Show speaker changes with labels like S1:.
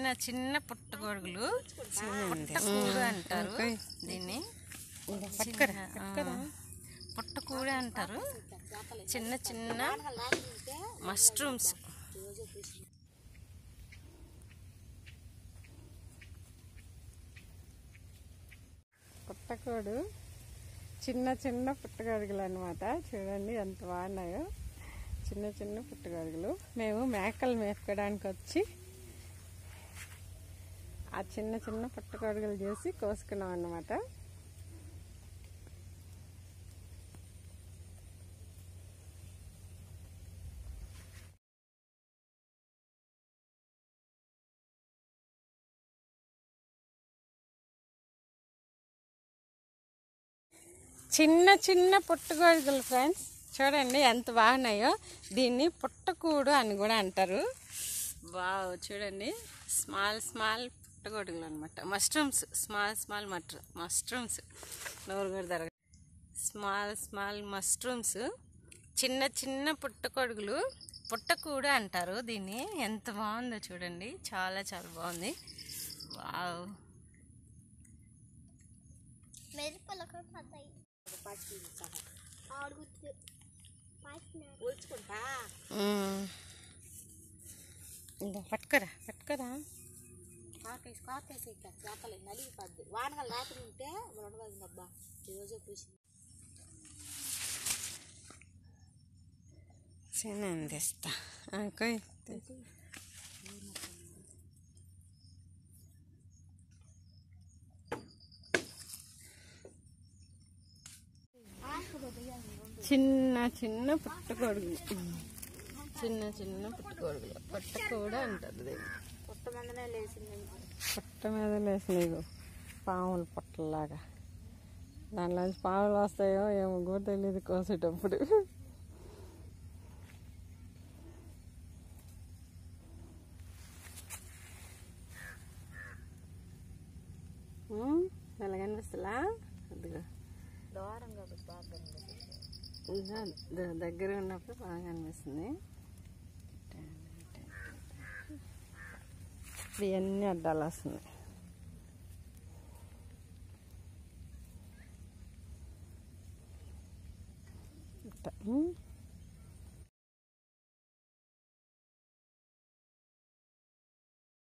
S1: చిన్న పుట్టగొడుగులు పుట్టకూడు అంటారు దీన్ని
S2: పట్టుకరా
S1: చిన్న, ఆ, పుట్టకూడు అంటారు చిన్న చిన్న మష్రూమ్స్
S2: పుట్టకోడు చిన్న చిన్న పుట్టగొడుగులు అనమాట చూడండి ఎంత బాగున్నాయో చిన్న చిన్న పుట్టగొడుగులు మేము మేకలు మేపుకోవడానికి వచ్చి ఆ చిన్న చిన్న పుట్టగొడుగులు చేసి కోసుకున్నాం అన్నమాట చిన్న చిన్న పుట్టగొడుగులు ఫ్రెండ్స్ చూడండి ఎంత బాగున్నాయో దీన్ని పుట్టకూడు అని కూడా అంటారు వావ్ చూడండి స్మాల్ స్మాల్ పుట్టగొడుగులు అనమాట మష్రూమ్స్ స్మాల్ స్మాల్ మటర్ మష్రూమ్స్ నోరు కూడా దరగ స్మాల్ స్మాల్ మష్రూమ్స్ చిన్న చిన్న పుట్టగొడుగులు పుట్టకూడు అంటారు దీన్ని ఎంత బాగుందో చూడండి చాలా చాలా బాగుంది వావ్
S3: మెరుపులు కూడా పడ్డాయి ఆడుగుతు
S4: ఒలుచుకుంటా
S2: ఇంకా పట్టుకరా పట్టుకరా
S4: కాకేసి కాకేసి ఇంకా చేతలు నలిగిపోద్ది వానగా లేకుండా ఉంటే ఉండదు అబ్బా ఈరోజే పూసింది
S2: చిన్న అందిస్తా కొయ్ చిన్న చిన్న పుట్టగొడుగులు చిన్న చిన్న పుట్టగొడుగులు పుట్ట కూడా అంటారు దీన్ని
S4: కొత్త మందనే లేచింది
S2: పుట్ట మీద లేసినాయి పాములు పుట్టలాగా దానిలోంచి పాములు వస్తాయో ఏమో కూడా తెలియదు కోసేటప్పుడు ఉమ్, ఎలా కనిపిస్తుందా అదిగో
S4: దూరంగా బాగా కనిపిస్తుంది.
S2: ఇంకా ద- దగ్గర ఉన్నప్పుడు బాగా అనిపిస్తుంది ఇవన్నీ అడ్డాలు వస్తున్నాయి ఇట్ట. ఉమ్.